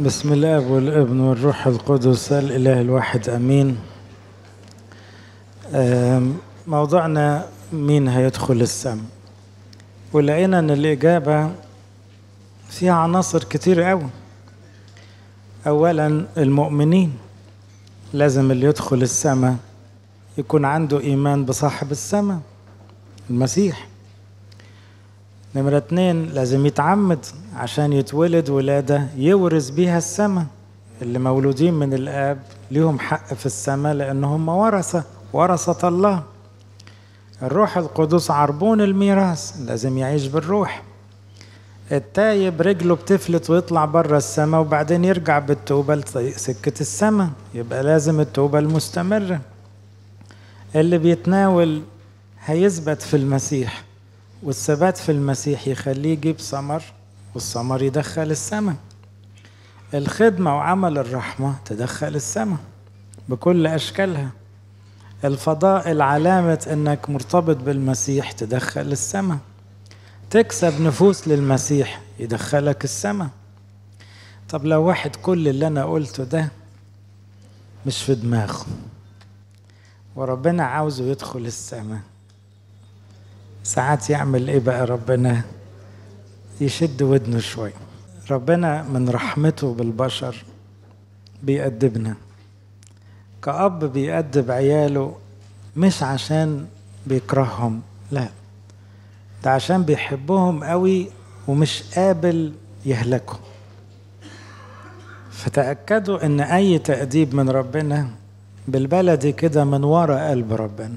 بسم الله والابن والروح القدس الإله الواحد أمين آم، موضوعنا مين هيدخل السم ولقينا أن الإجابة فيها عناصر كتير قوي أولا المؤمنين لازم اللي يدخل السماء يكون عنده إيمان بصاحب السماء المسيح نمرة اتنين لازم يتعمد عشان يتولد ولادة يورث بيها السماء اللي مولودين من الآب ليهم حق في السماء لأنهم ورثة ورثة الله الروح القدس عربون الميراث لازم يعيش بالروح التايب رجله بتفلت ويطلع بره السماء وبعدين يرجع بالتوبة لسكة السماء يبقى لازم التوبة المستمرة اللي بيتناول هيثبت في المسيح والثبات في المسيح يخليه يجيب ثمر والثمر يدخل السماء الخدمة وعمل الرحمة تدخل السماء بكل أشكالها الفضائل علامة أنك مرتبط بالمسيح تدخل السماء تكسب نفوس للمسيح يدخلك السماء طب لو واحد كل اللي أنا قلته ده مش في دماغه وربنا عاوزه يدخل السماء ساعات يعمل ايه بقى ربنا يشد ودنه شوية ربنا من رحمته بالبشر بيأدبنا كأب بيأدب عياله مش عشان بيكرههم لا ده عشان بيحبهم قوي ومش قابل يهلكوا فتأكدوا ان اي تأديب من ربنا بالبلدي كده من ورا قلب ربنا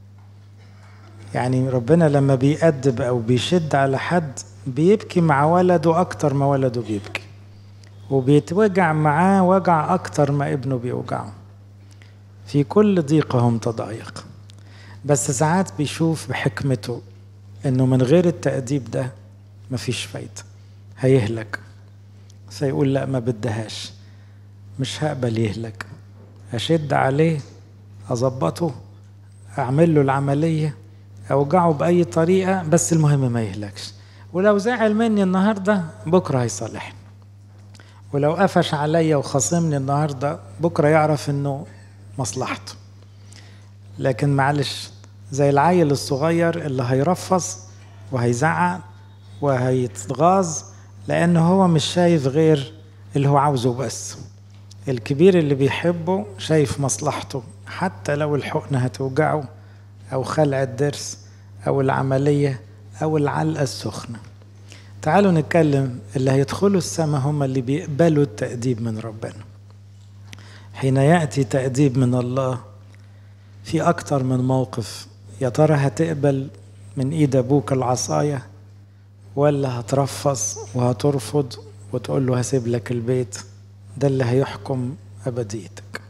يعني ربنا لما بيأدب أو بيشد على حد بيبكي مع ولده أكتر ما ولده بيبكي وبيتوجع معاه وجع أكتر ما ابنه بيوجعه في كل ضيقهم تضايق بس ساعات بيشوف بحكمته إنه من غير التأديب ده مفيش فايدة هيهلك فيقول لا ما بدهاش مش هقبل يهلك أشد عليه أظبطه أعمل له العملية اوجعه باي طريقه بس المهم ما يهلكش ولو زعل مني النهارده بكره هيصالحني ولو قفش عليا وخاصمني النهارده بكره يعرف انه مصلحته لكن معلش زي العيل الصغير اللي هيرفص وهيزعق وهيتغاظ لان هو مش شايف غير اللي هو عاوزه بس الكبير اللي بيحبه شايف مصلحته حتى لو الحقنه هتوجعه أو خلع الضرس أو العملية أو العلقة السخنة تعالوا نتكلم اللي هيدخلوا السماء هم اللي بيقبلوا التأديب من ربنا حين يأتي تأديب من الله في أكتر من موقف يا ترى هتقبل من إيد أبوك العصاية ولا هترفص وهترفض وتقول له هسيب لك البيت ده اللي هيحكم أبديتك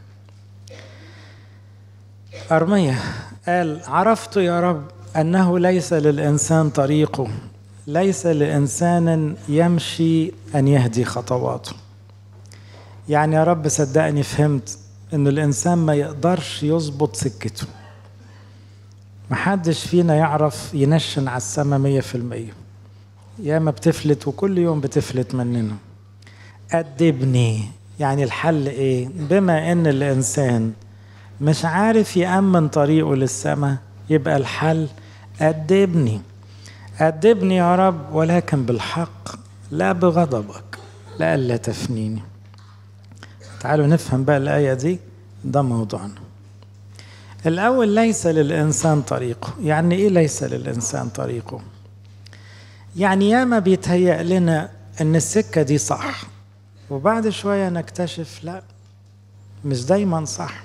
أرمية قال عرفت يا رب أنه ليس للإنسان طريقه ليس لإنسان يمشي أن يهدي خطواته يعني يا رب صدقني فهمت أن الإنسان ما يقدرش يظبط سكته محدش فينا يعرف ينشن على السما مية في المية ياما بتفلت وكل يوم بتفلت مننا أدبني يعني الحل إيه بما أن الإنسان مش عارف يأمن طريقه للسماء يبقى الحل أدبني أدبني يا رب ولكن بالحق لا بغضبك لئلا تفنيني تعالوا نفهم بقى الآية دي ده موضوعنا الأول ليس للإنسان طريقه يعني إيه ليس للإنسان طريقه يعني ياما بيتهيأ لنا أن السكة دي صح وبعد شوية نكتشف لا مش دايما صح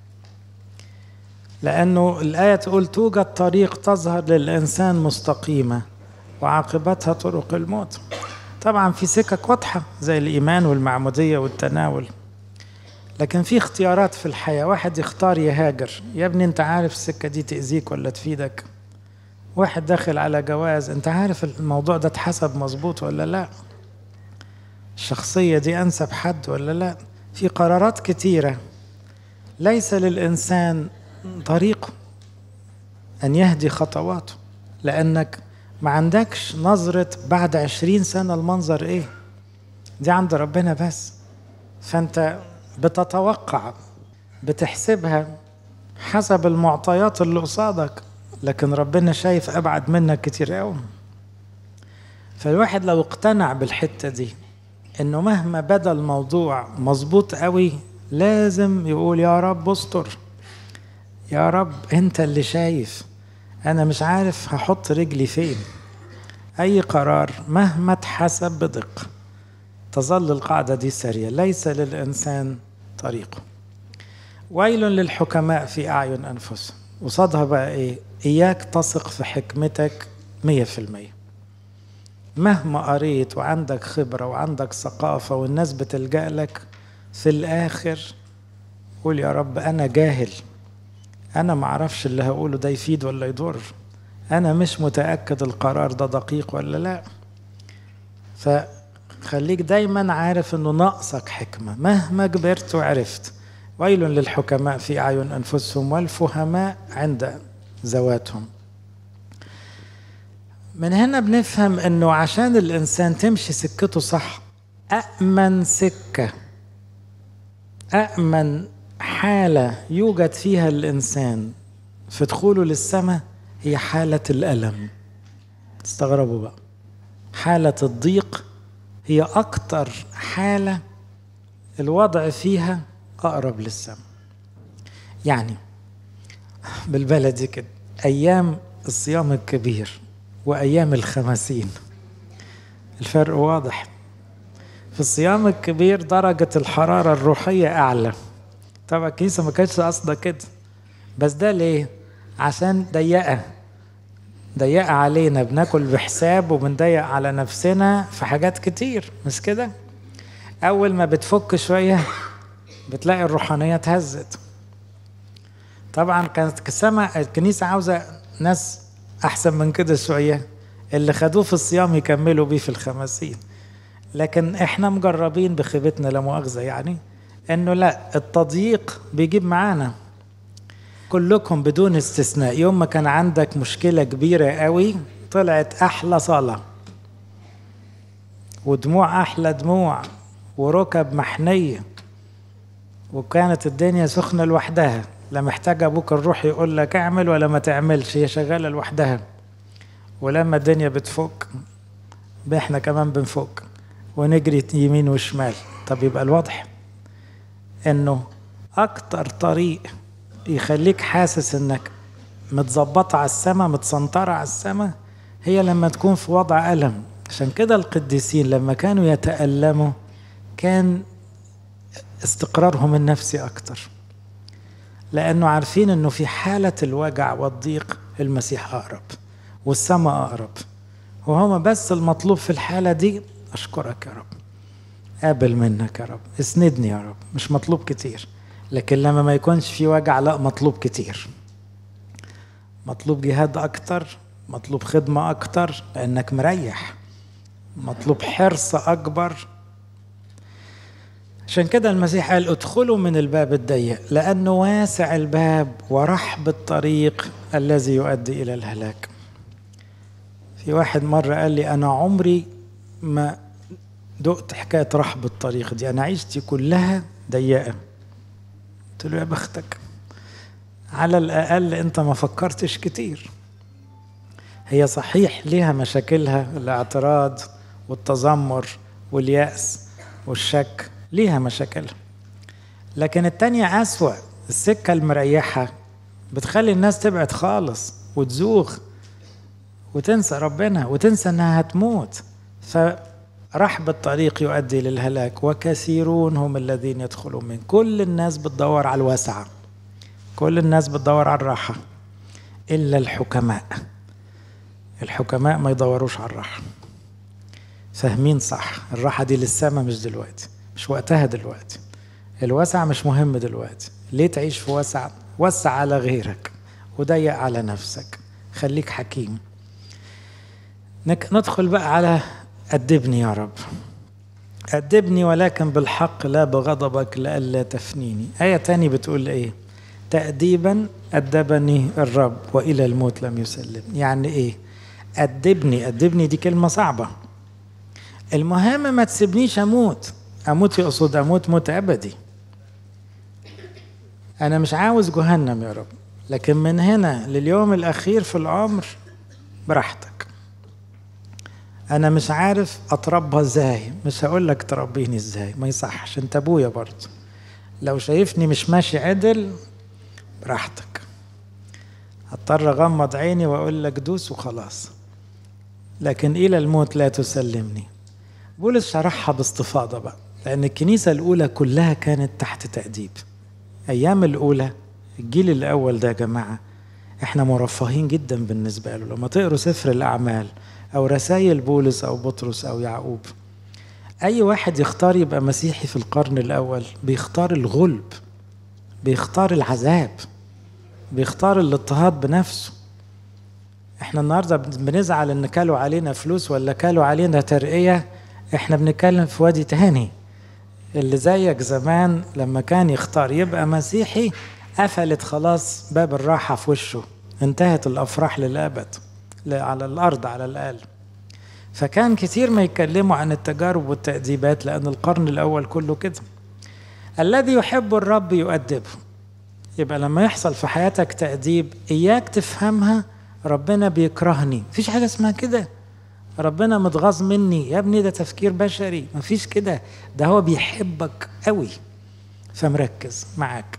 لأنه الآية تقول توجد طريق تظهر للإنسان مستقيمة وعاقبتها طرق الموت طبعا في سكك واضحة زي الإيمان والمعمودية والتناول لكن في اختيارات في الحياة واحد يختار يهاجر يا ابني انت عارف السكة دي تأذيك ولا تفيدك واحد داخل على جواز انت عارف الموضوع ده اتحسب مظبوط ولا لا الشخصية دي أنسب حد ولا لا في قرارات كتيرة ليس للإنسان طريقه أن يهدي خطواته لأنك ما عندكش نظرة بعد عشرين سنة المنظر إيه دي عند ربنا بس فانت بتتوقع بتحسبها حسب المعطيات اللي قصادك لكن ربنا شايف ابعد منك كتير قوي فالواحد لو اقتنع بالحته دي انه مهما بدا الموضوع مظبوط قوي لازم يقول يا رب استر يا رب انت اللي شايف انا مش عارف هحط رجلي فين اي قرار مهما اتحسب بدقه تظل القاعده دي ساريه ليس للانسان طريقه ويل للحكماء في اعين انفسهم وصادها بقى ايه اياك تثق في حكمتك مية في المية مهما قريت وعندك خبرة وعندك ثقافة والناس بتلجأ لك في الآخر قول يا رب أنا جاهل أنا معرفش اللي هقوله ده يفيد ولا يضر أنا مش متأكد القرار ده دقيق ولا لا فخليك دايما عارف أنه ناقصك حكمة مهما كبرت وعرفت ويل للحكماء في أعين أنفسهم والفهماء عند ذواتهم من هنا بنفهم انه عشان الانسان تمشي سكته صح أأمن سكة أأمن حالة يوجد فيها الإنسان في دخوله للسماء هي حالة الألم تستغربوا بقى حالة الضيق هي أكتر حالة الوضع فيها أقرب للسماء يعني بالبلدي كده أيام الصيام الكبير وأيام الخمسين الفرق واضح في الصيام الكبير درجة الحرارة الروحية أعلى طبعا الكنيسة ما كانتش قصدها كده بس ده ليه؟ عشان ضيقة ضيقة علينا بناكل بحساب وبنضيق على نفسنا في حاجات كتير مش كده؟ أول ما بتفك شوية بتلاقي الروحانية اتهزت طبعا كانت السماء الكنيسة عاوزة ناس أحسن من كده شوية اللي خدوه في الصيام يكملوا بيه في الخمسين لكن احنا مجربين بخيبتنا لا مؤاخذة يعني انه لا التضييق بيجيب معانا كلكم بدون استثناء يوم ما كان عندك مشكلة كبيرة قوي طلعت أحلى صلاة ودموع أحلى دموع وركب محنية وكانت الدنيا سخنة لوحدها لا محتاج أبوك الروح يقول لك اعمل ولا ما تعملش هي شغالة لوحدها ولما الدنيا بتفك احنا كمان بنفك ونجري يمين وشمال طب يبقى الواضح انه اكتر طريق يخليك حاسس انك متظبطة على السماء متسنطرة على السماء هي لما تكون في وضع ألم عشان كده القديسين لما كانوا يتألموا كان استقرارهم النفسي أكتر لأنه عارفين أنه في حالة الوجع والضيق المسيح أقرب والسماء أقرب وهما بس المطلوب في الحالة دي أشكرك يا رب قابل منك يا رب اسندني يا رب مش مطلوب كتير لكن لما ما يكونش في وجع لا مطلوب كتير مطلوب جهاد أكتر مطلوب خدمة أكتر لأنك مريح مطلوب حرص أكبر عشان كده المسيح قال ادخلوا من الباب الضيق لأنه واسع الباب ورحب الطريق الذي يؤدي إلى الهلاك في واحد مرة قال لي أنا عمري ما دقت حكاية رحب الطريق دي أنا عيشتي كلها ضيقة قلت له يا بختك على الأقل أنت ما فكرتش كتير هي صحيح ليها مشاكلها الاعتراض والتذمر واليأس والشك ليها مشاكلها لكن التانية أسوأ السكة المريحة بتخلي الناس تبعد خالص وتزوغ وتنسى ربنا وتنسى انها هتموت فرحب الطريق يؤدي للهلاك وكثيرون هم الذين يدخلون من كل الناس بتدور على الواسعة كل الناس بتدور على الراحة إلا الحكماء الحكماء ما يدوروش على الراحة فاهمين صح الراحة دي للسما مش دلوقتي مش وقتها دلوقتي الوسع مش مهم دلوقتي ليه تعيش في وسع وسع على غيرك وضيق على نفسك خليك حكيم ندخل بقى على أدبني يا رب أدبني ولكن بالحق لا بغضبك لئلا تفنيني آية تاني بتقول إيه تأديبا أدبني الرب وإلى الموت لم يسلم يعني إيه أدبني أدبني دي كلمة صعبة المهم ما تسيبنيش أموت اموت يقصد اموت موت ابدي انا مش عاوز جهنم يا رب لكن من هنا لليوم الاخير في العمر براحتك انا مش عارف اتربى ازاي مش هقول لك تربيني ازاي ما يصحش انت ابويا برضه لو شايفني مش ماشي عدل براحتك هضطر اغمض عيني واقول لك دوس وخلاص لكن الى الموت لا تسلمني بولس شرحها باستفاضه بقى لان الكنيسه الاولى كلها كانت تحت تاديب ايام الاولى الجيل الاول ده يا جماعه احنا مرفهين جدا بالنسبه له لما تقروا سفر الاعمال او رسائل بولس او بطرس او يعقوب اي واحد يختار يبقى مسيحي في القرن الاول بيختار الغلب بيختار العذاب بيختار الاضطهاد بنفسه احنا النهارده بنزعل ان كلوا علينا فلوس ولا كلوا علينا ترقيه احنا بنتكلم في وادي تاني اللي زيك زمان لما كان يختار يبقى مسيحي قفلت خلاص باب الراحة في وشه انتهت الأفراح للأبد على الأرض على الأقل فكان كتير ما يتكلموا عن التجارب والتأديبات لأن القرن الأول كله كده الذي يحب الرب يؤدبه يبقى لما يحصل في حياتك تأديب إياك تفهمها ربنا بيكرهني مفيش حاجة اسمها كده ربنا متغاظ مني يا ابني ده تفكير بشري مفيش كده ده هو بيحبك قوي فمركز معاك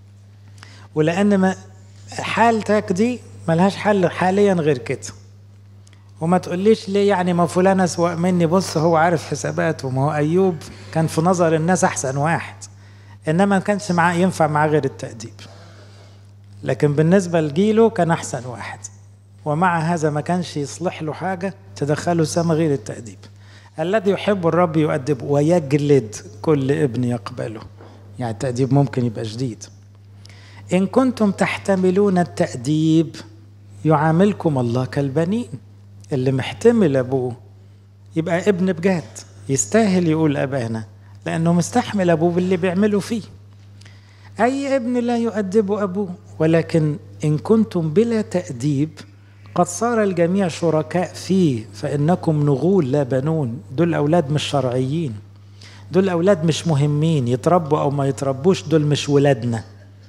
ولان ما حالتك دي ملهاش حل حاليا غير كده وما تقوليش ليه يعني ما فلان اسوأ مني بص هو عارف حساباته ما هو ايوب كان في نظر الناس احسن واحد انما ما كانش معاه ينفع معاه غير التأديب لكن بالنسبة لجيله كان احسن واحد ومع هذا ما كانش يصلح له حاجة تدخله سما غير التأديب الذي يحب الرب يؤدب ويجلد كل ابن يقبله يعني التأديب ممكن يبقى شديد إن كنتم تحتملون التأديب يعاملكم الله كالبنين اللي محتمل أبوه يبقى ابن بجد يستاهل يقول أبانا لأنه مستحمل أبوه باللي بيعمله فيه أي ابن لا يؤدب أبوه ولكن إن كنتم بلا تأديب قد صار الجميع شركاء فيه فإنكم نغول لا بنون دول أولاد مش شرعيين دول أولاد مش مهمين يتربوا أو ما يتربوش دول مش ولادنا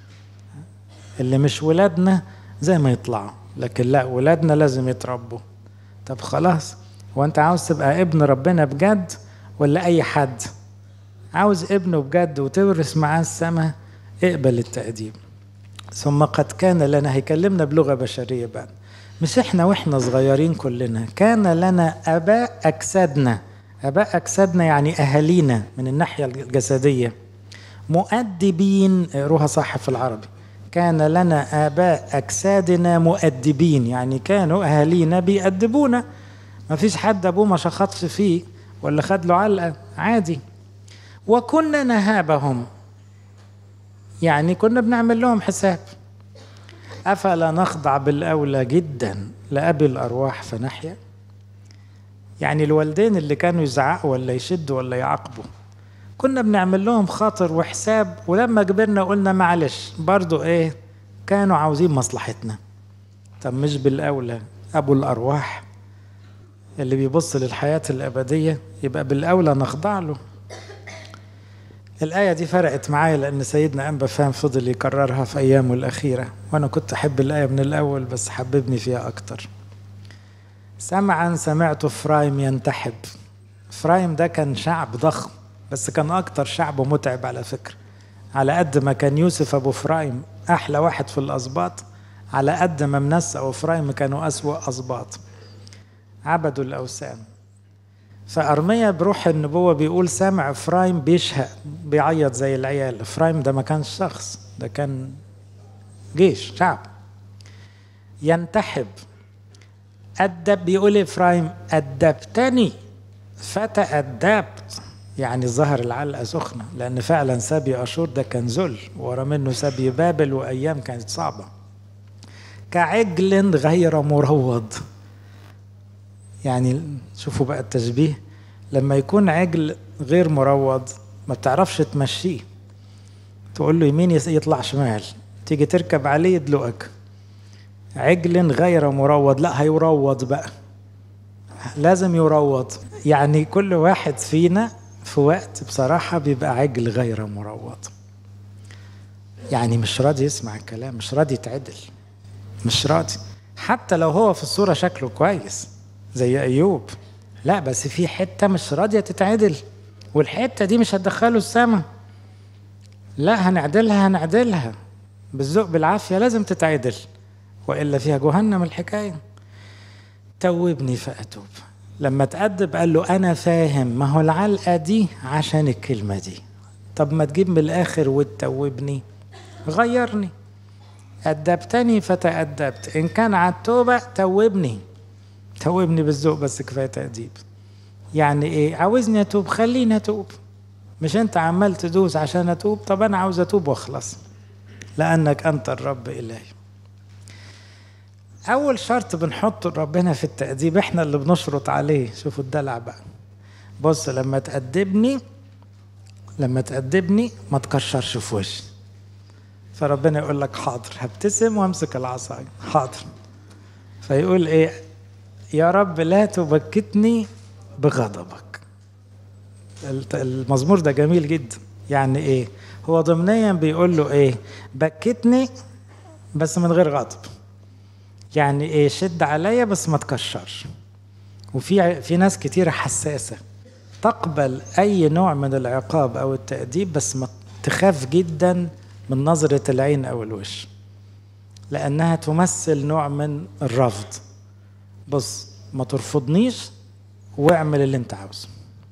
اللي مش ولادنا زي ما يطلعوا لكن لا ولادنا لازم يتربوا طب خلاص هو انت عاوز تبقى ابن ربنا بجد ولا اي حد عاوز ابنه بجد وتورث معاه السماء اقبل التأديب ثم قد كان لنا هيكلمنا بلغة بشرية بقى مش احنا واحنا صغيرين كلنا كان لنا اباء اجسادنا اباء اجسادنا يعني اهالينا من الناحيه الجسديه مؤدبين اقروها صح في العربي كان لنا اباء اجسادنا مؤدبين يعني كانوا اهالينا بيأدبونا ما فيش حد ابوه ما شخطش فيه ولا خد له علقه عادي وكنا نهابهم يعني كنا بنعمل لهم حساب أفلا نخضع بالأولى جدا لأبي الأرواح فنحيا يعني الوالدين اللي كانوا يزعقوا ولا يشدوا ولا يعاقبوا كنا بنعمل لهم خاطر وحساب ولما كبرنا قلنا معلش برضو ايه كانوا عاوزين مصلحتنا طب مش بالأولى أبو الأرواح اللي بيبص للحياة الأبدية يبقى بالأولى نخضع له الآية دي فرقت معايا لأن سيدنا أنبا فهم فضل يكررها في أيامه الأخيرة وأنا كنت أحب الآية من الأول بس حببني فيها أكتر سمعا سمعت فرايم ينتحب فرايم ده كان شعب ضخم بس كان أكتر شعب متعب على فكرة على قد ما كان يوسف أبو فرايم أحلى واحد في الأسباط على قد ما منسى وفرايم كانوا أسوأ أسباط عبدوا الأوثان فأرميا بروح النبوة بيقول سامع إفرايم بيشهق بيعيط زي العيال إفرايم ده ما كانش شخص ده كان جيش شعب ينتحب أدب بيقول إفرايم أدبتني فتأدبت يعني ظهر العلقة سخنة لأن فعلا سبي أشور ده كان ذل ورا منه سبي بابل وأيام كانت صعبة كعجل غير مروض يعني شوفوا بقى التشبيه لما يكون عجل غير مروض ما بتعرفش تمشيه تقول له يمين يطلع شمال تيجي تركب عليه يدلقك عجل غير مروض لا هيروض بقى لازم يروض يعني كل واحد فينا في وقت بصراحة بيبقى عجل غير مروض يعني مش راضي يسمع الكلام مش راضي يتعدل مش راضي حتى لو هو في الصورة شكله كويس زي أيوب لا بس في حتة مش راضية تتعدل والحتة دي مش هتدخله السما لا هنعدلها هنعدلها بالذوق بالعافية لازم تتعدل وإلا فيها جهنم الحكاية توبني فأتوب لما تأدب قال له أنا فاهم ما هو العلقة دي عشان الكلمة دي طب ما تجيب من الآخر وتتوبني غيرني أدبتني فتأدبت إن كان على التوبة توبني توبني بالذوق بس كفاية تأديب يعني إيه عاوزني أتوب خليني أتوب مش أنت عمال تدوس عشان أتوب طب أنا عاوز أتوب وأخلص لأنك أنت الرب إلهي أول شرط بنحطه لربنا في التأديب إحنا اللي بنشرط عليه شوفوا الدلع بقى بص لما تأدبني لما تأدبني ما تكشرش في وشي فربنا يقول لك حاضر هبتسم وامسك العصاية حاضر فيقول ايه يا رب لا تبكتني بغضبك المزمور ده جميل جدا يعني ايه هو ضمنيا بيقول له ايه بكتني بس من غير غضب يعني ايه شد عليا بس ما تكشرش وفي في ناس كتيرة حساسة تقبل أي نوع من العقاب أو التأديب بس ما تخاف جدا من نظرة العين أو الوش لأنها تمثل نوع من الرفض بص ما ترفضنيش واعمل اللي انت عاوزه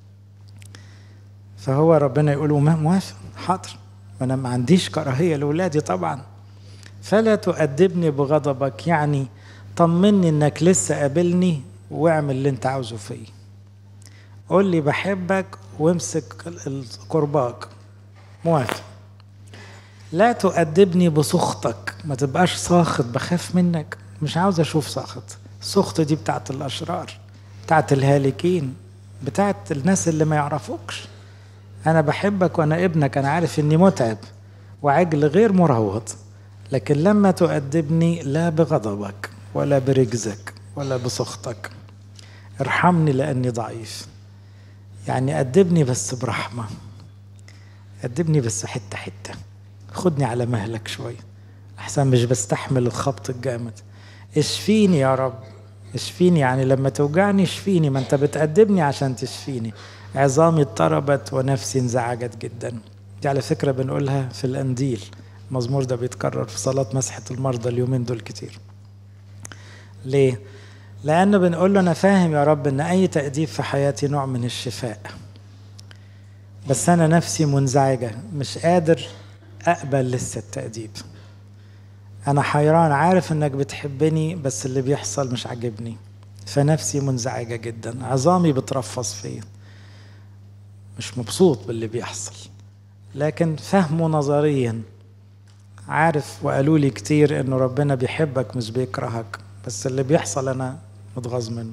فهو ربنا يقول موافق حاضر وانا ما عنديش كراهيه لاولادي طبعا فلا تؤدبني بغضبك يعني طمني انك لسه قابلني واعمل اللي انت عاوزه فيا قول لي بحبك وامسك قرباك موافق لا تؤدبني بسخطك ما تبقاش ساخط بخاف منك مش عاوز اشوف ساخط السخط دي بتاعت الاشرار بتاعت الهالكين بتاعت الناس اللي ما يعرفوكش انا بحبك وانا ابنك انا عارف اني متعب وعجل غير مروض لكن لما تؤدبني لا بغضبك ولا برجزك ولا بسخطك ارحمني لاني ضعيف يعني أدبني بس برحمة أدبني بس حتة حتة خدني على مهلك شوية أحسن مش بستحمل الخبط الجامد اشفيني يا رب اشفيني يعني لما توجعني اشفيني ما انت بتأدبني عشان تشفيني عظامي اضطربت ونفسي انزعجت جدا دي على فكرة بنقولها في الأنديل المزمور ده بيتكرر في صلاة مسحة المرضى اليومين دول كتير ليه؟ لأنه بنقول له أنا فاهم يا رب إن أي تأديب في حياتي نوع من الشفاء بس أنا نفسي منزعجة مش قادر أقبل لسه التأديب أنا حيران عارف إنك بتحبني بس اللي بيحصل مش عاجبني فنفسي منزعجة جدا عظامي بترفص فيا مش مبسوط باللي بيحصل لكن فهمه نظريا عارف وقالوا لي كتير انه ربنا بيحبك مش بيكرهك بس اللي بيحصل انا متغاظ منه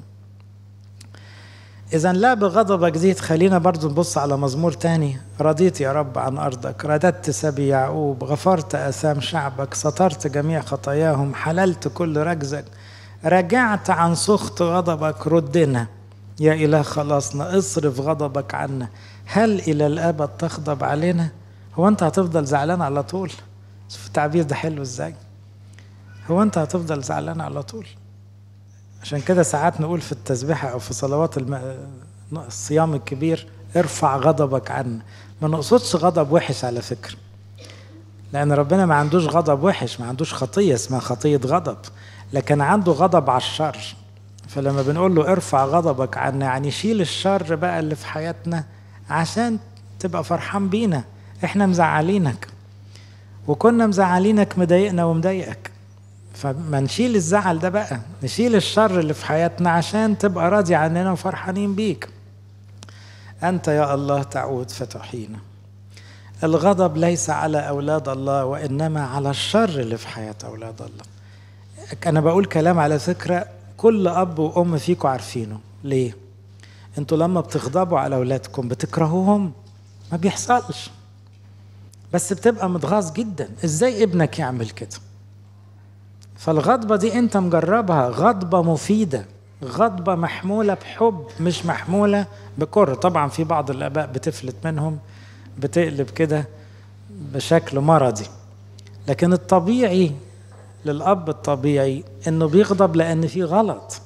اذا لا بغضبك دي خلينا برضو نبص على مزمور تاني رضيت يا رب عن ارضك رددت سبي يعقوب غفرت اثام شعبك سترت جميع خطاياهم حللت كل رجزك رجعت عن سخط غضبك ردنا يا اله خلاصنا اصرف غضبك عنا هل الى الابد تغضب علينا هو انت هتفضل زعلان على طول شوف التعبير ده حلو ازاي هو انت هتفضل زعلان على طول عشان كده ساعات نقول في التسبيحة أو في صلوات الم... الصيام الكبير ارفع غضبك عنا ما نقصدش غضب وحش على فكرة لأن ربنا ما عندوش غضب وحش ما عندوش خطية اسمها خطية غضب لكن عنده غضب على الشر فلما بنقول له ارفع غضبك عنا يعني شيل الشر بقى اللي في حياتنا عشان تبقى فرحان بينا احنا مزعلينك وكنا مزعلينك مضايقنا ومضايقك فما نشيل الزعل ده بقى نشيل الشر اللي في حياتنا عشان تبقى راضي عننا وفرحانين بيك أنت يا الله تعود فتحينا الغضب ليس على أولاد الله وإنما على الشر اللي في حياة أولاد الله أنا بقول كلام على فكرة كل أب وأم فيكم عارفينه ليه؟ انتوا لما بتغضبوا على أولادكم بتكرهوهم ما بيحصلش بس بتبقى متغاظ جدا ازاي ابنك يعمل كده فالغضبة دي انت مجربها غضبة مفيدة غضبة محمولة بحب مش محمولة بكره طبعا في بعض الآباء بتفلت منهم بتقلب كده بشكل مرضي لكن الطبيعي للأب الطبيعي إنه بيغضب لأن في غلط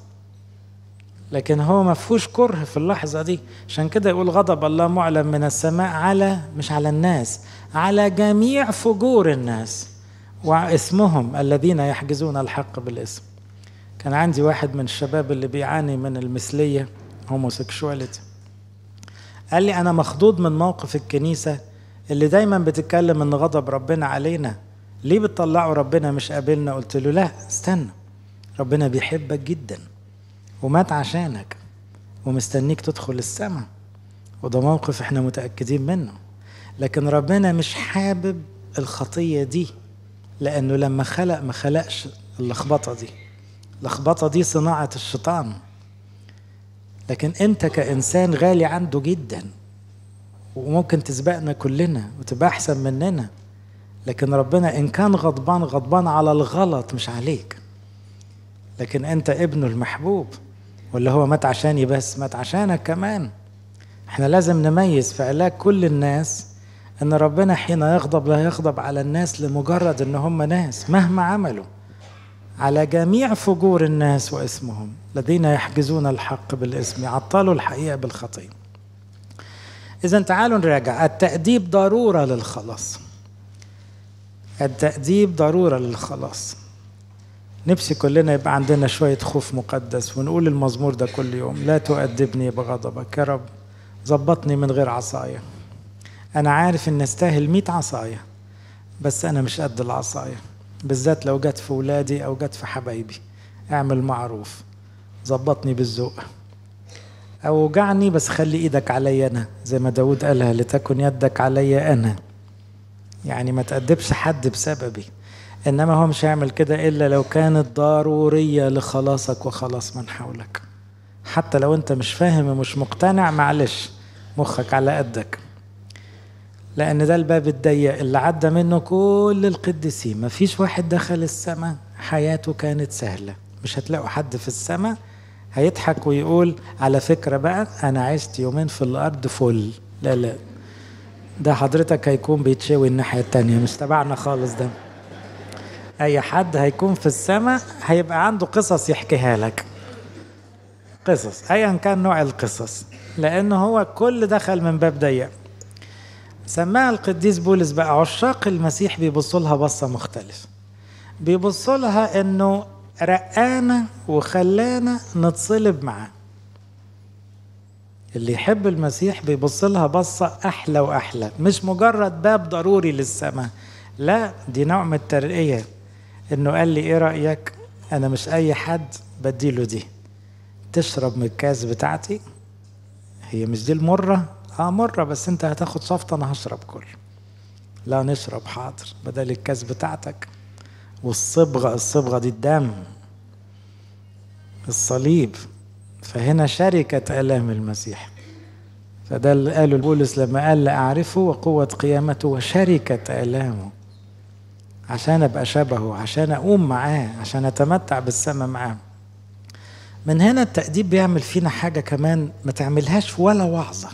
لكن هو ما فيهوش كره في اللحظة دي عشان كده يقول غضب الله معلم من السماء على مش على الناس على جميع فجور الناس واسمهم الذين يحجزون الحق بالاسم كان عندي واحد من الشباب اللي بيعاني من المثلية هوموسيكشواليتي قال لي أنا مخضوض من موقف الكنيسة اللي دايما بتتكلم إن غضب ربنا علينا ليه بتطلعوا ربنا مش قابلنا قلت له لا استنى ربنا بيحبك جدا ومات عشانك ومستنيك تدخل السماء وده موقف احنا متأكدين منه لكن ربنا مش حابب الخطية دي لأنه لما خلق ما خلقش اللخبطة دي اللخبطة دي صناعة الشيطان لكن أنت كإنسان غالي عنده جدا وممكن تسبقنا كلنا وتبقى أحسن مننا لكن ربنا إن كان غضبان غضبان على الغلط مش عليك لكن أنت ابنه المحبوب ولا هو مات عشاني بس مات عشانك كمان احنا لازم نميز في علاج كل الناس ان ربنا حين يغضب لا يغضب على الناس لمجرد ان هم ناس مهما عملوا على جميع فجور الناس واسمهم الذين يحجزون الحق بالاسم يعطلوا الحقيقه بالخطيه اذا تعالوا نراجع التاديب ضروره للخلاص التاديب ضروره للخلاص نفسي كلنا يبقى عندنا شويه خوف مقدس ونقول المزمور ده كل يوم لا تؤدبني بغضبك يا رب ظبطني من غير عصايه انا عارف ان استاهل مئة عصايه بس انا مش قد العصايه بالذات لو جت في ولادي او جت في حبايبي اعمل معروف ظبطني بالذوق اوجعني بس خلي ايدك عليا انا زي ما داود قالها لتكن يدك عليا انا يعني ما تأدبش حد بسببي انما هو مش هيعمل كده الا لو كانت ضروريه لخلاصك وخلاص من حولك حتى لو انت مش فاهم ومش مقتنع معلش مخك على قدك لأن ده الباب الضيق اللي عدى منه كل القديسين مفيش واحد دخل السماء حياته كانت سهلة مش هتلاقوا حد في السماء هيضحك ويقول على فكرة بقى أنا عشت يومين في الأرض فل لا لا ده حضرتك هيكون بيتشوي الناحية التانية مش تبعنا خالص ده أي حد هيكون في السماء هيبقى عنده قصص يحكيها لك قصص أيا كان نوع القصص لأنه هو كل دخل من باب ضيق سماها القديس بولس بقى عشاق المسيح بيبصوا لها بصه مختلفه بيبصوا لها انه رقانا وخلانا نتصلب معاه اللي يحب المسيح بيبص لها بصه احلى واحلى مش مجرد باب ضروري للسماء لا دي نوع من الترقيه انه قال لي ايه رايك انا مش اي حد بديله دي تشرب من الكاس بتاعتي هي مش دي المره اه مرة بس انت هتاخد صفطة انا هشرب كل لا نشرب حاضر بدل الكاس بتاعتك والصبغة الصبغة دي الدم الصليب فهنا شركة آلام المسيح فده اللي قاله بولس لما قال أعرفه وقوة قيامته وشركة آلامه عشان أبقى شبهه عشان أقوم معاه عشان أتمتع بالسماء معاه من هنا التأديب بيعمل فينا حاجة كمان ما تعملهاش ولا وعظة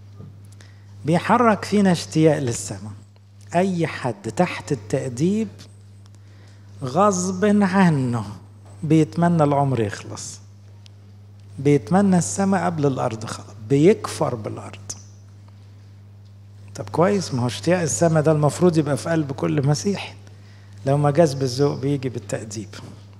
بيحرك فينا اشتياق للسماء اي حد تحت التأديب غصب عنه بيتمنى العمر يخلص بيتمنى السماء قبل الارض خلاص بيكفر بالارض طب كويس ما هو اشتياق السماء ده المفروض يبقى في قلب كل مسيحي لو ما جاز بالذوق بيجي بالتأديب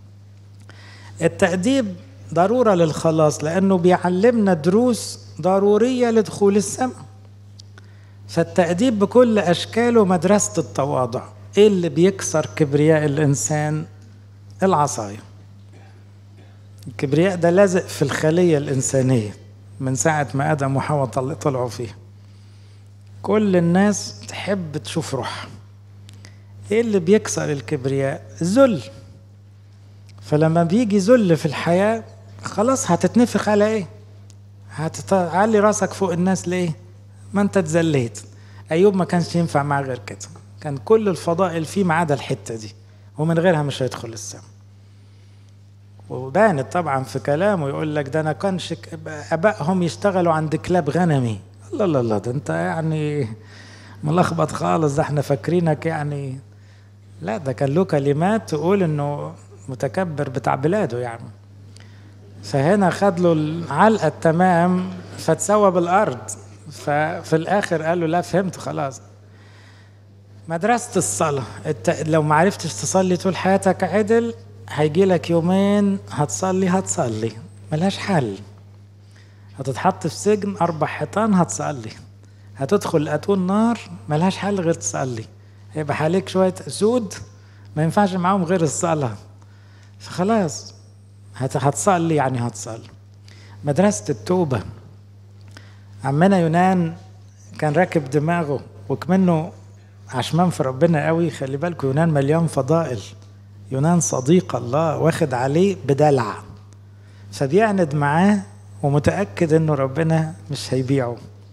التأديب ضرورة للخلاص لأنه بيعلمنا دروس ضرورية لدخول السماء فالتأديب بكل أشكاله مدرسة التواضع إيه اللي بيكسر كبرياء الإنسان العصاية الكبرياء ده لازق في الخلية الإنسانية من ساعة ما آدم وحواء طلعوا فيها كل الناس تحب تشوف روحها إيه اللي بيكسر الكبرياء الذل فلما بيجي ذل في الحياة خلاص هتتنفخ على إيه هتعلي راسك فوق الناس ليه ما انت اتذليت ايوب ما كانش ينفع معاه غير كده كان كل الفضائل فيه ما عدا الحته دي ومن غيرها مش هيدخل السماء وبانت طبعا في كلامه يقول لك ده انا كانش ابائهم يشتغلوا عند كلاب غنمي الله الله الله ده انت يعني ملخبط خالص ده احنا فاكرينك يعني لا ده كان له كلمات تقول انه متكبر بتاع بلاده يعني فهنا خد له العلقه التمام فتسوى بالارض ففي الاخر قال له لا فهمت خلاص مدرسة الصلاة الت... لو ما عرفتش تصلي طول حياتك عدل هيجي لك يومين هتصلي هتصلي ملهاش حل هتتحط في سجن أربع حيطان هتصلي هتدخل أتون نار ملهاش حل غير تصلي هيبقى حاليك شوية سود ما ينفعش معاهم غير الصلاة فخلاص هت... هتصلي يعني هتصلي مدرسة التوبة عمنا يونان كان راكب دماغه وكمنه عشمان في ربنا قوي خلي بالكم يونان مليان فضائل يونان صديق الله واخد عليه بدلع فبيعند معاه ومتأكد انه ربنا مش هيبيعه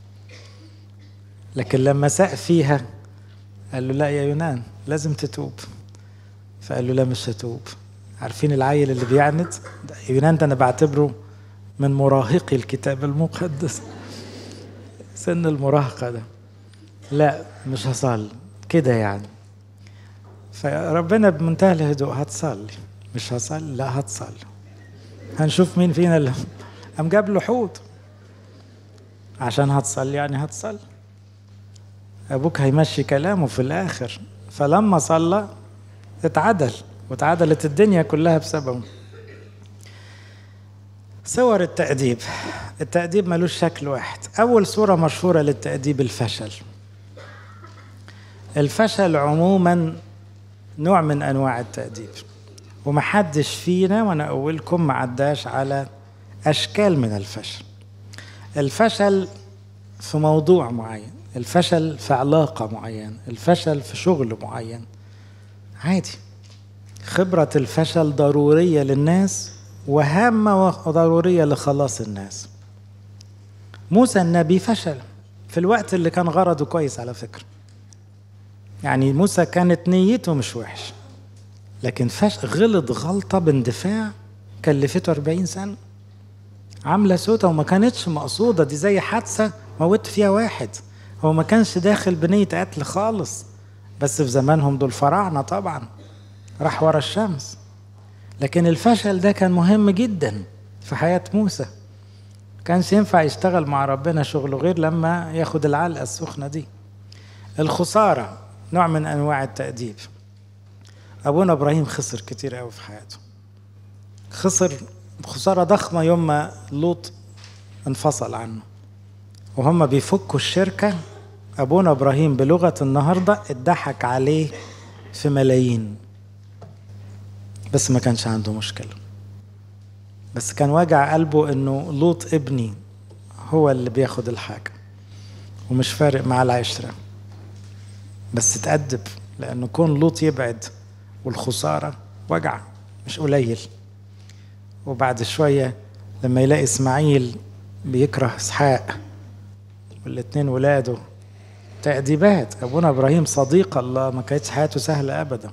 لكن لما ساق فيها قال له لا يا يونان لازم تتوب فقال له لا مش هتوب عارفين العيل اللي بيعند يونان ده انا بعتبره من مراهقي الكتاب المقدس سن المراهقة ده لا مش هصلي كده يعني فربنا بمنتهى الهدوء هتصلي مش هصلي لا هتصلي هنشوف مين فينا اللي قام جاب له حوت عشان هتصلي يعني هتصلي ابوك هيمشي كلامه في الاخر فلما صلى اتعدل واتعدلت الدنيا كلها بسببه صور التأديب التأديب ملوش شكل واحد أول صورة مشهورة للتأديب الفشل الفشل عموما نوع من أنواع التأديب ومحدش فينا وأنا أولكم معداش على أشكال من الفشل الفشل في موضوع معين الفشل في علاقة معينة الفشل في شغل معين عادي خبرة الفشل ضرورية للناس وهامة وضرورية لخلاص الناس موسى النبي فشل في الوقت اللي كان غرضه كويس على فكرة يعني موسى كانت نيته مش وحش لكن فش غلط غلطة باندفاع كلفته 40 سنة عاملة سوتة وما كانتش مقصودة دي زي حادثة موت فيها واحد هو ما كانش داخل بنية قتل خالص بس في زمانهم دول فراعنة طبعا راح ورا الشمس لكن الفشل ده كان مهم جدا في حياة موسى كانش ينفع يشتغل مع ربنا شغله غير لما ياخد العلقة السخنة دي الخسارة نوع من أنواع التأديب أبونا إبراهيم خسر كتير قوي في حياته خسر خسارة ضخمة يوم ما لوط انفصل عنه وهم بيفكوا الشركة أبونا إبراهيم بلغة النهاردة اتضحك عليه في ملايين بس ما كانش عنده مشكلة بس كان واجع قلبه انه لوط ابني هو اللي بياخد الحاجة ومش فارق معاه العشرة بس اتأدب لأنه كون لوط يبعد والخسارة وجع مش قليل وبعد شوية لما يلاقي إسماعيل بيكره إسحاق والاتنين ولاده تأديبات أبونا إبراهيم صديق الله ما كانتش حياته سهلة أبدا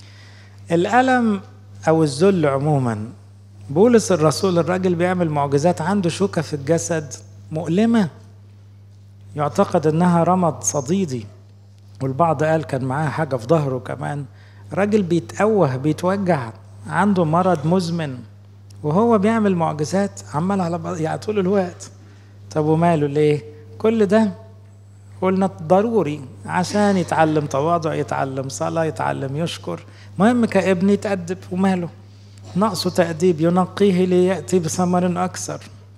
الألم أو الذل عموما بولس الرسول الراجل بيعمل معجزات عنده شوكة في الجسد مؤلمة يعتقد انها رمض صديدي والبعض قال كان معاه حاجة في ظهره كمان راجل بيتأوه بيتوجع عنده مرض مزمن وهو بيعمل معجزات عمال على بعض يعني طول الوقت طب وماله ليه كل ده قلنا ضروري عشان يتعلم تواضع يتعلم صلاة يتعلم يشكر مهم كابن يتأدب وماله نقص تأديب ينقيه ليأتي بثمر أكثر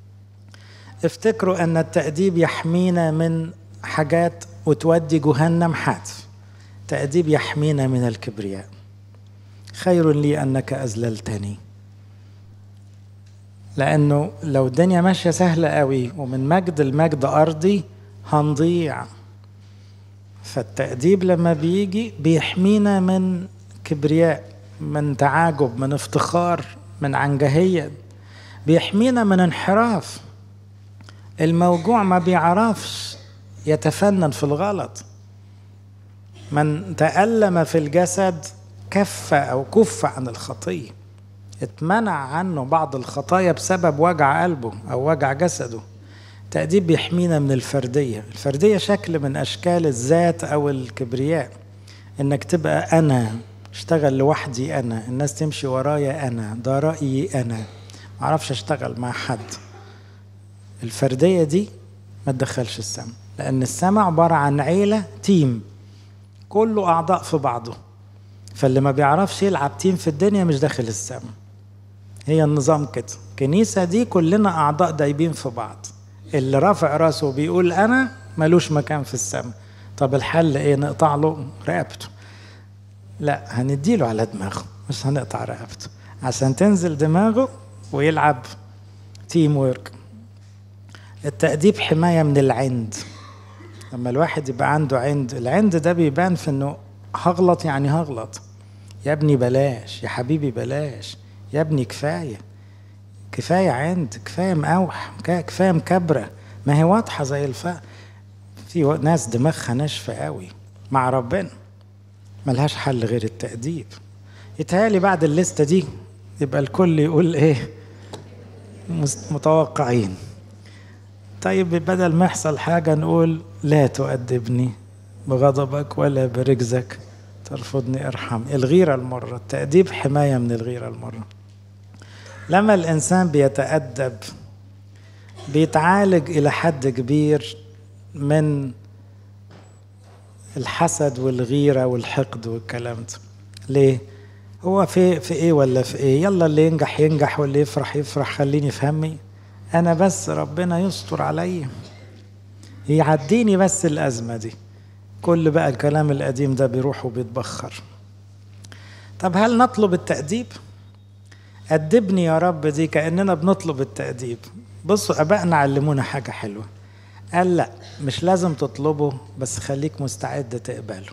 افتكروا أن التأديب يحمينا من حاجات وتودي جهنم حتف تأديب يحمينا من الكبرياء خير لي أنك أذللتني لأنه لو الدنيا ماشية سهلة قوي ومن مجد المجد أرضي هنضيع فالتأديب لما بيجي بيحمينا من كبرياء من تعاجب من افتخار من عنجهية بيحمينا من انحراف الموجوع ما بيعرفش يتفنن في الغلط من تألم في الجسد كف أو كف عن الخطية اتمنع عنه بعض الخطايا بسبب وجع قلبه أو وجع جسده التأديب بيحمينا من الفردية الفردية شكل من أشكال الذات أو الكبرياء إنك تبقى أنا اشتغل لوحدي أنا الناس تمشي ورايا أنا ده رأيي أنا معرفش أشتغل مع حد الفردية دي ما تدخلش السماء لأن السماء عبارة عن عيلة تيم كله أعضاء في بعضه فاللي ما بيعرفش يلعب تيم في الدنيا مش داخل السماء هي النظام كده الكنيسة دي كلنا أعضاء دايبين في بعض اللي رافع راسه بيقول أنا ملوش مكان في السماء طب الحل إيه نقطع له رقبته لا هنديله على دماغه مش هنقطع رقبته عشان تنزل دماغه ويلعب تيم ويرك التأديب حماية من العند لما الواحد يبقى عنده عند العند ده بيبان في انه هغلط يعني هغلط يا ابني بلاش يا حبيبي بلاش يا ابني كفاية كفاية عند كفاية مقاوح كفاية مكبرة ما هي واضحة زي الفا في ناس دماغها ناشفة قوي مع ربنا ملهاش حل غير التأديب يتهيألي بعد الليستة دي يبقى الكل يقول ايه متوقعين طيب بدل ما يحصل حاجة نقول لا تؤدبني بغضبك ولا برجزك ترفضني ارحم الغيرة المرة التأديب حماية من الغيرة المرة لما الإنسان بيتأدب بيتعالج إلى حد كبير من الحسد والغيرة والحقد والكلام ده ليه؟ هو في في ايه ولا في ايه؟ يلا اللي ينجح ينجح واللي يفرح يفرح خليني في همي انا بس ربنا يستر عليا يعديني بس الازمه دي كل بقى الكلام القديم ده بيروح وبيتبخر طب هل نطلب التأديب؟ أدبني يا رب دي كأننا بنطلب التأديب بصوا أبائنا علمونا حاجة حلوة قال لا مش لازم تطلبه بس خليك مستعد تقبله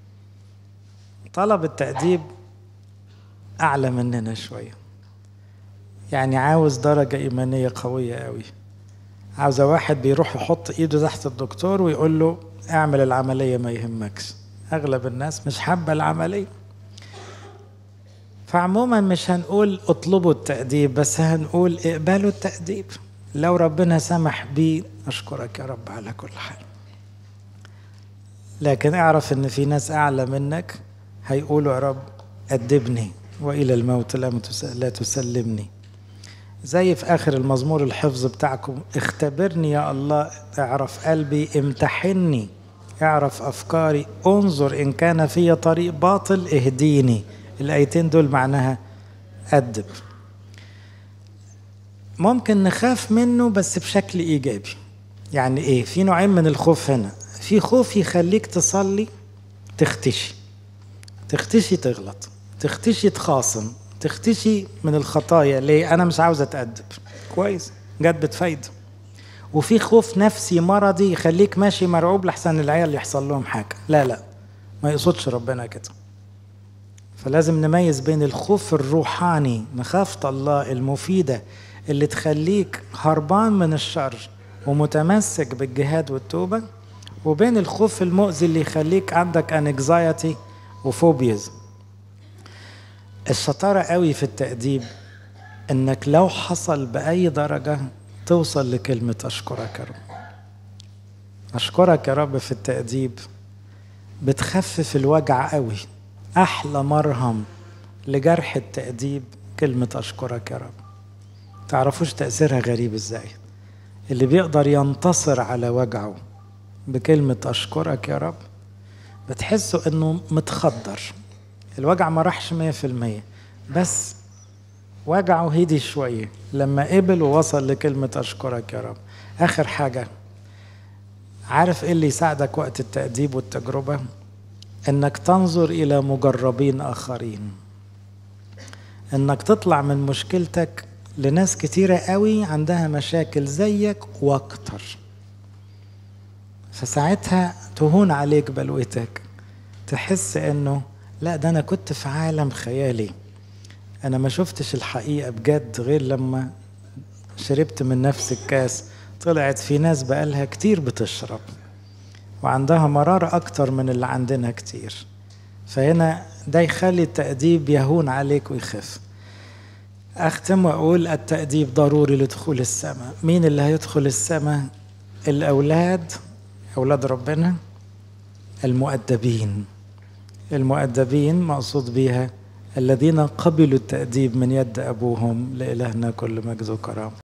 طلب التأديب أعلى مننا شوية يعني عاوز درجة إيمانية قوية قوي عاوز واحد بيروح يحط إيده تحت الدكتور ويقول له اعمل العملية ما يهمكش أغلب الناس مش حابة العملية فعموما مش هنقول اطلبوا التأديب بس هنقول اقبلوا التأديب لو ربنا سمح بيه أشكرك يا رب على كل حال لكن اعرف ان في ناس اعلى منك هيقولوا يا رب أدبني وإلى الموت لا تسلمني زي في آخر المزمور الحفظ بتاعكم اختبرني يا الله اعرف قلبي امتحني اعرف أفكاري انظر إن كان في طريق باطل اهديني الآيتين دول معناها أدب ممكن نخاف منه بس بشكل إيجابي يعني إيه في نوعين من الخوف هنا في خوف يخليك تصلي تختشي تختشي تغلط تختشي تخاصم تختشي من الخطايا ليه انا مش عاوز اتأدب كويس جت بتفايد وفي خوف نفسي مرضي يخليك ماشي مرعوب لحسن العيال يحصل لهم حاجه لا لا ما يقصدش ربنا كده فلازم نميز بين الخوف الروحاني مخافة الله المفيدة اللي تخليك هربان من الشر ومتمسك بالجهاد والتوبة وبين الخوف المؤذي اللي يخليك عندك انكزايتي وفوبيز الشطارة قوي في التأديب انك لو حصل بأي درجة توصل لكلمة أشكرك يا رب أشكرك يا رب في التأديب بتخفف الوجع قوي أحلى مرهم لجرح التأديب كلمة أشكرك يا رب تعرفوش تأثيرها غريب إزاي اللي بيقدر ينتصر على وجعه بكلمة أشكرك يا رب بتحسوا إنه متخدر الوجع ما راحش مية في المية بس وجعه هدي شوية لما قبل ووصل لكلمة أشكرك يا رب آخر حاجة عارف إيه اللي يساعدك وقت التأديب والتجربة إنك تنظر إلى مجربين آخرين إنك تطلع من مشكلتك لناس كتيرة قوي عندها مشاكل زيك واكتر فساعتها تهون عليك بلوتك تحس انه لا ده انا كنت في عالم خيالي انا ما شفتش الحقيقة بجد غير لما شربت من نفس الكاس طلعت في ناس بقالها كتير بتشرب وعندها مرارة أكتر من اللي عندنا كتير فهنا ده يخلي التأديب يهون عليك ويخف أختم وأقول التأديب ضروري لدخول السماء مين اللي هيدخل السماء الأولاد أولاد ربنا المؤدبين المؤدبين مقصود بها الذين قبلوا التأديب من يد أبوهم لإلهنا كل مجد وكرامة